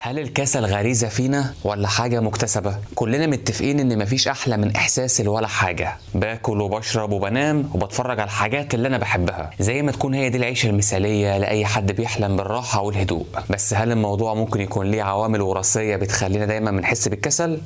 هل الكسل غريزة فينا ولا حاجة مكتسبة؟ كلنا متفقين ان مفيش احلى من احساسي ولا حاجة باكل وبشرب وبنام وبتفرج على الحاجات اللي انا بحبها زي ما تكون هي دي العيشة المثالية لأي حد بيحلم بالراحة والهدوء بس هل الموضوع ممكن يكون ليه عوامل وراثية بتخلينا دايما بنحس بالكسل؟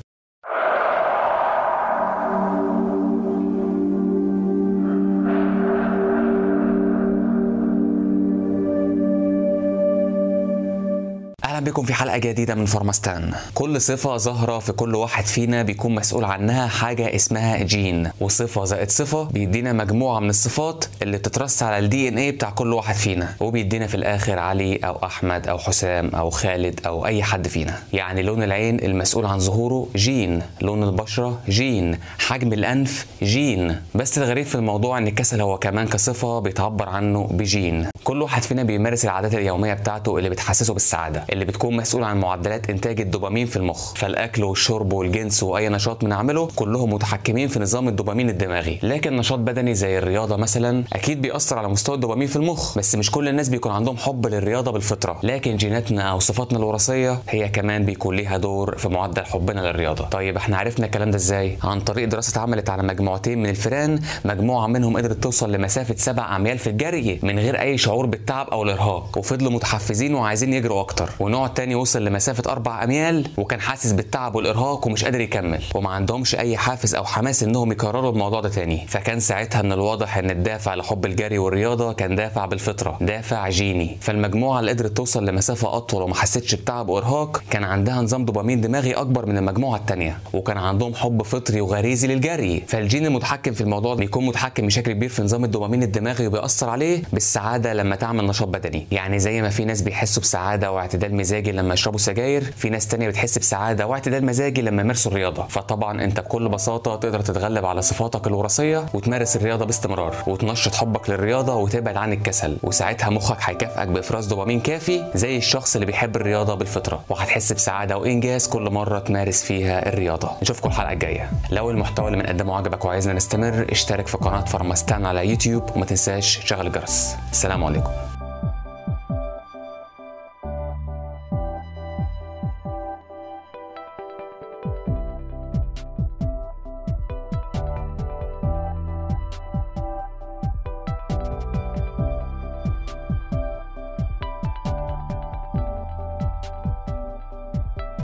اهلا بكم في حلقه جديده من فارماستان كل صفه ظاهره في كل واحد فينا بيكون مسؤول عنها حاجه اسمها جين وصفه زائد صفه بيدينا مجموعه من الصفات اللي بتترص على الدي ان ايه بتاع كل واحد فينا وبيدينا في الاخر علي او احمد او حسام او خالد او اي حد فينا يعني لون العين المسؤول عن ظهوره جين لون البشره جين حجم الانف جين بس الغريب في الموضوع ان الكسل هو كمان كصفه بيتعبر عنه بجين كل واحد فينا بيمارس العادات اليوميه بتاعته اللي بتحسسه بالسعاده اللي بتكون مسؤول عن معدلات انتاج الدوبامين في المخ فالاكل والشرب والجنس واي نشاط بنعمله كلهم متحكمين في نظام الدوبامين الدماغي لكن نشاط بدني زي الرياضه مثلا اكيد بيأثر على مستوى الدوبامين في المخ بس مش كل الناس بيكون عندهم حب للرياضه بالفطره لكن جيناتنا او صفاتنا الوراثيه هي كمان بيكون ليها دور في معدل حبنا للرياضه طيب احنا عرفنا الكلام ده ازاي عن طريق دراسه اتعملت على مجموعتين من الفئران مجموعه منهم قدرت توصل لمسافه 7 اميال في الجري من غير اي شعور بالتعب او الارهاق وفضلوا متحفزين وعايزين يجروا اكتر ونوع تاني وصل لمسافه 4 اميال وكان حاسس بالتعب والارهاق ومش قادر يكمل وما عندهمش اي حافز او حماس انهم يكرروا الموضوع ده تاني فكان ساعتها من الواضح ان الدافع لحب الجري والرياضه كان دافع بالفطره دافع جيني فالمجموعه اللي قدرت توصل لمسافه اطول وما حسيتش بتعب وارهاق كان عندها نظام دوبامين دماغي اكبر من المجموعه التانيه وكان عندهم حب فطري وغريزي للجري فالجين المتحكم في الموضوع ده بيكون متحكم بشكل كبير في نظام الدوبامين الدماغي وبيأثر عليه بالسعاده لما تعمل نشاط بدني يعني زي ما في ناس بيحسوا بسعاده واعتدال مزاجي لما يشربوا سجاير في ناس تانية بتحس بسعاده واعتدال مزاجي لما يمارسوا الرياضه فطبعا انت بكل بساطه تقدر تتغلب على صفاتك الوراثيه وتمارس الرياضه باستمرار وتنشط حبك للرياضه وتبعد عن الكسل وساعتها مخك هيكافئك بافراز دوبامين كافي زي الشخص اللي بيحب الرياضه بالفطره وهتحس بسعاده وانجاز كل مره تمارس فيها الرياضه نشوفكم الحلقه الجايه لو المحتوى اللي بنقدمه عجبك وعايزنا نستمر اشترك في قناه فارماستان على يوتيوب وما تنساش تشغل الجرس السلام عليكم